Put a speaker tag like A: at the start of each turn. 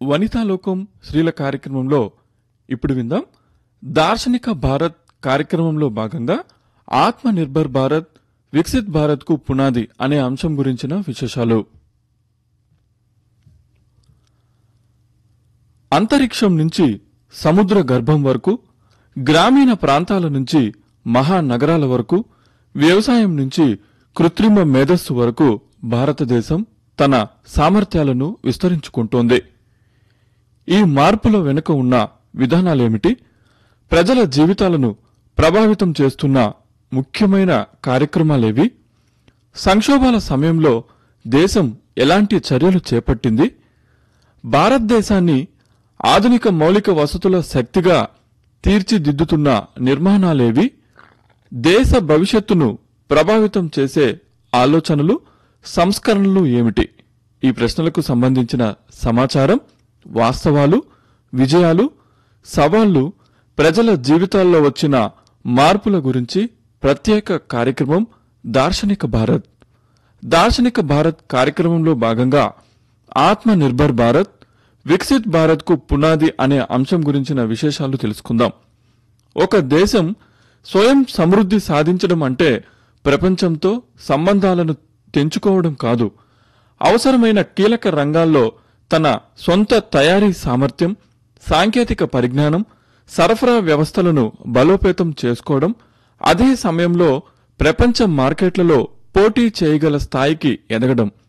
A: వనితాలోకం స్త్రీల కార్యక్రమంలో ఇప్పుడు విందాం దార్శనిక భారత్ కార్యక్రమంలో భాగంగా ఆత్మ నిర్భర్ భారత్ వికసిత్ భారత్ కు పునాది అనే అంశం గురించిన విశేషాలు అంతరిక్షం నుంచి సముద్ర గర్భం వరకు గ్రామీణ ప్రాంతాల నుంచి మహానగరాల వరకు వ్యవసాయం నుంచి కృత్రిమ మేధస్సు వరకు భారతదేశం తన సామర్థ్యాలను విస్తరించుకుంటోంది ఈ మార్పుల వెనుక ఉన్న విధానాలేమిటి ప్రజల జీవితాలను ప్రభావితం చేస్తున్న ముఖ్యమైన కార్యక్రమాలేవి సంక్షోభాల సమయంలో దేశం ఎలాంటి చర్యలు చేపట్టింది భారతదేశాన్ని ఆధునిక మౌలిక వసతుల శక్తిగా తీర్చిదిద్దుతున్న నిర్మాణాలేవి దేశ భవిష్యత్తును ప్రభావితం చేసే ఆలోచనలు సంస్కరణలు ఏమిటి ఈ ప్రశ్నలకు సంబంధించిన సమాచారం వాస్తవాలు విజయాలు సవాళ్లు ప్రజల జీవితాల్లో వచ్చిన మార్పుల గురించి ప్రత్యేక కార్యక్రమం దార్శనిక భారత్ దార్శనిక భారత్ కార్యక్రమంలో భాగంగా ఆత్మ నిర్భర్ భారత్ వికసిత్ భారత్ కు పునాది అనే అంశం గురించిన విశేషాలు తెలుసుకుందాం ఒక దేశం స్వయం సమృద్ధి సాధించడం అంటే ప్రపంచంతో సంబంధాలను తెంచుకోవడం కాదు అవసరమైన కీలక రంగాల్లో తన సొంత తయారీ సామర్థ్యం సాంకేతిక పరిజ్ఞానం సరఫరా వ్యవస్థలను బలోపేతం చేసుకోవడం అదే సమయంలో ప్రపంచ మార్కెట్లలో పోటీ చేయగల స్థాయికి ఎదగడం